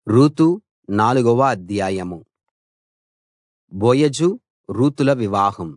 Ruth నాలుగవ అధ్యాయం బోయజు రూతుల వివాహం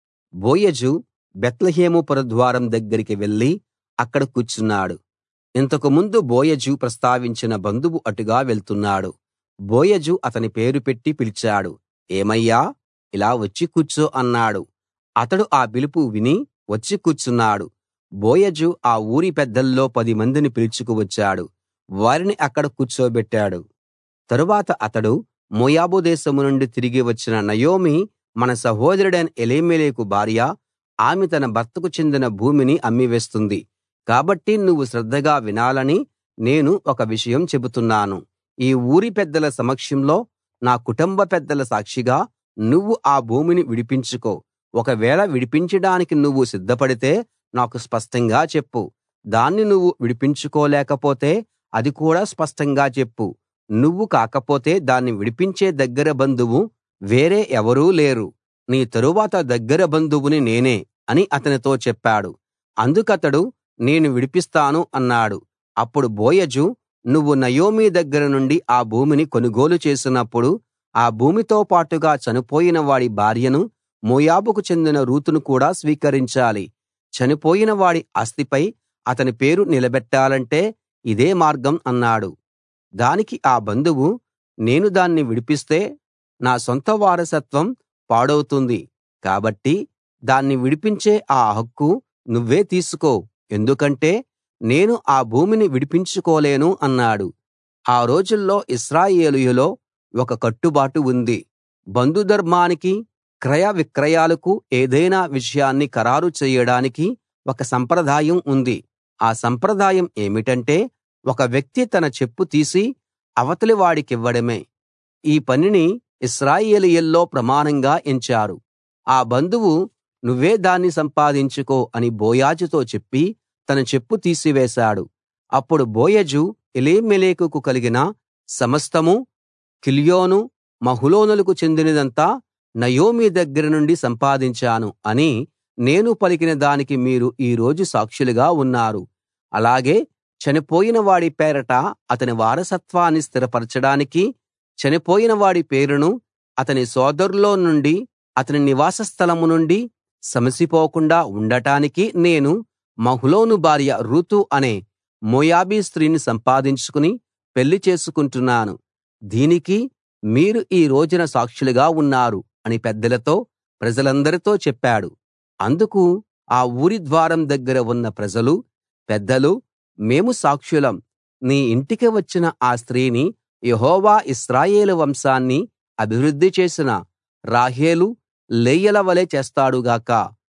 బోయజు బేత్లెహేము పురద్వారం దగ్గరికి వెళ్లి అక్కడ కూర్చున్నాడు ఇంతకు ముందు బోయజు ప్రస్తావించిన బంధువు అటుగా వెళ్తున్నాడు బోయజు అతని పేరు పెట్టి పిలిచాడు ఏమయ్యా ఇలా వచ్చి కూర్చో అన్నాడు అతడు ఆ పిలుపు విని వచ్చి కూర్చున్నాడు బోయజు ఆ ఊరి పెద్దల్లో పదిమందిని పిలుచుకు వచ్చాడు వారిని అక్కడ కూర్చోబెట్టాడు తరువాత అతడు మోయాబు దేశం నుండి తిరిగి వచ్చిన నయోమి మన సహోదరుడైన ఎలీమెలెకు భార్య ఆమె తన భర్తకు చెందిన భూమిని అమ్మివేస్తుంది కాబట్టి నువ్వు శ్రద్ధగా వినాలని నేను ఒక విషయం చెబుతున్నాను ఈ ఊరి పెద్దల సమక్షంలో నా కుటుంబ పెద్దల సాక్షిగా నువ్వు ఆ భూమిని విడిపించుకో ఒకవేళ విడిపించడానికి నువ్వు సిద్ధపడితే నాకు స్పష్టంగా చెప్పు దాన్ని నువ్వు విడిపించుకోలేకపోతే అది కూడా స్పష్టంగా చెప్పు నువ్వు కాకపోతే దాన్ని విడిపించే దగ్గర బంధువు వేరే ఎవరూ లేరు నీ తరువాత దగ్గర బంధువుని నేనే అని అతనితో చెప్పాడు అందుకతడు నేను విడిపిస్తాను అన్నాడు అప్పుడు బోయజు నువ్వు నయోమి దగ్గర నుండి ఆ భూమిని కొనుగోలు చేసినప్పుడు ఆ భూమితో పాటుగా చనిపోయిన వాడి భార్యను మోయాబుకు చెందిన రూతును కూడా స్వీకరించాలి చనిపోయిన వాడి ఆస్తిపై అతని పేరు నిలబెట్టాలంటే ఇదే మార్గం అన్నాడు దానికి ఆ బంధువు నేను దాన్ని విడిపిస్తే నా సొంత వారసత్వం పాడవుతుంది కాబట్టి దాన్ని విడిపించే ఆ హక్కు నువ్వే తీసుకో ఎందుకంటే నేను ఆ భూమిని విడిపించుకోలేను అన్నాడు ఆ రోజుల్లో ఇశ్రాయేలీయులో ఒక కట్టుబాటు ఉంది బంధుధర్మానికి క్రయ విక్రయాలకు ఏదైనా విషయాన్ని ఖరారు చేయడానికి ఒక సంప్రదాయం ఉంది ఆ సంప్రదాయం ఏమిటంటే ఒక వ్యక్తి తన చెప్పు తీసి అవతలి వాడికివ్వడమే ఈ పనిని ఇశ్రాయేలీయుల్లో ప్రమాణంగా ఎంచారు ఆ బంధువు నువ్వే దాన్ని సంపాదించుకో అని బోయజుతో చెప్పి తన చెప్పు తీసివేశాడు అప్పుడు బోయజు ఎలీమెలెకుకు కలిగిన సమస్తమూ కిల్యోను మహలోనులకు చెందినదంతా నయోమి దగ్గర నుండి సంపాదించాను అని నేను పలికిన దానికి మీరు ఈ రోజు సాక్షులుగా ఉన్నారు అలాగే చనిపోయిన వాడి పేరట అతని వారసత్వాన్ని స్థిరపరచడానికి చనిపోయిన వాడి పేరును అతని సోదరుల్లో నుండి అతని నివాస స్థలం నుండి సమసిపోకుండా ఉండటానికి నేను మహ్లోను భార్య రూతు అనే మోయాబీ స్త్రీని సంపాదించుకుని పెళ్లి చేసుకుంటున్నాను దీనికి మీరు ఈ రోజున సాక్షులుగా ఉన్నారు అని పెద్దలతో ప్రజలందరితో చెప్పాడు అందుకు ఆ ఊరి ద్వారం దగ్గర ఉన్న ప్రజలు పెద్దలు మేము సాక్షులం నీ ఇంటికి వచ్చిన ఆ స్త్రీని యెహోవా ఇశ్రాయేలు వంశాన్ని అభివృద్ధి చేసిన రాహేలు లేయల వలె చేస్తాడు గాక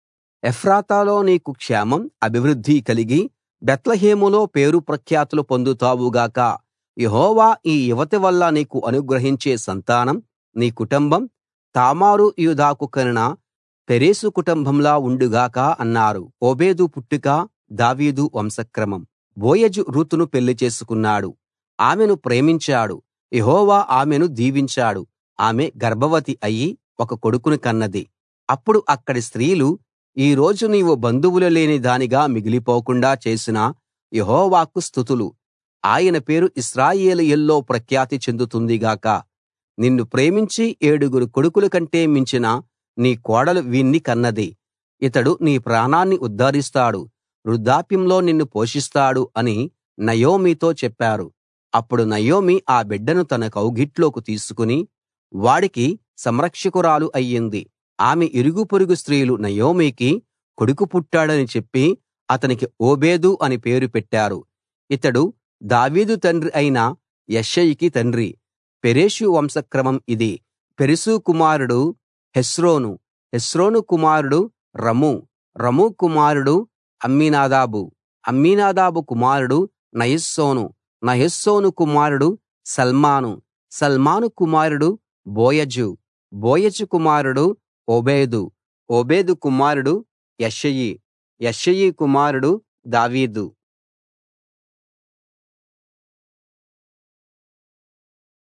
ఎఫ్రాతాలో నీకు క్షేమం అభివృద్ధి కలిగి బేత్లెహేములో పేరు ప్రఖ్యాతులు పొందుతావు గాక యెహోవా ఈ యువతి వల్ల నీకు అనుగ్రహించే సంతానం నీ కుటుంబం తామారు యూదాకు కనిన పెరేసు కుటుంబంలా ఉండు గాక అన్నారు ఓబేదు పుట్టుక దావీదు వంశక్రమం బోయజు రూతును పెళ్లి చేసుకున్నాడు ఆమెను ప్రేమించాడు యెహోవా ఆమెను దీవించాడు ఆమె గర్భవతి అయి ఒక కొడుకుని కన్నది అప్పుడు అక్కడి స్త్రీలు ఈ రోజు నీవు బంధువులు లేని దానిగా మిగిలిపోకుండా చేసిన యెహోవాకు స్తుతులు ఆయన పేరు ఇశ్రాయేలీయుల్లో ప్రఖ్యాతి చెందుతుంది గాక నిన్ను ప్రేమించి ఏడుగురు కొడుకుల కంటే మించిన నీ కోడలు వీణ్ణి కన్నది ఇతడు నీ ప్రాణాన్ని ఉద్ధరిస్తాడు వృద్ధాప్యంలో నిన్ను పోషిస్తాడు అని నయోమితో చెప్పారు అప్పుడు నయోమి ఆ బిడ్డను తన కౌగిట్లోకి తీసుకుని వాడికి సంరక్షకురాలు అయ్యింది ఆమె ఇరుగు పొరుగు స్త్రీలు నయోమికి కొడుకు పుట్టాడని చెప్పి అతనికి ఓబేదు అని పేరు పెట్టారు ఇతడు దావీదు తండ్రి అయిన యెష్షయికి తండ్రి పెరెషు వంశక్రమం ఇది పెరెసు కుమారుడు హెస్రోను హెస్రోను కుమారుడు రము రము కుమారుడు అమ్మీనాదాబు అమ్మీనాదాబు కుమారుడు నయస్సోను నయస్సోను కుమారుడు సల్మాను సల్మాను కుమారుడు బోయజు బోయజు కుమారుడు ఓబేదు ఓబేదు కుమారుడు యెషయి యెషయి కుమారుడు దావీదు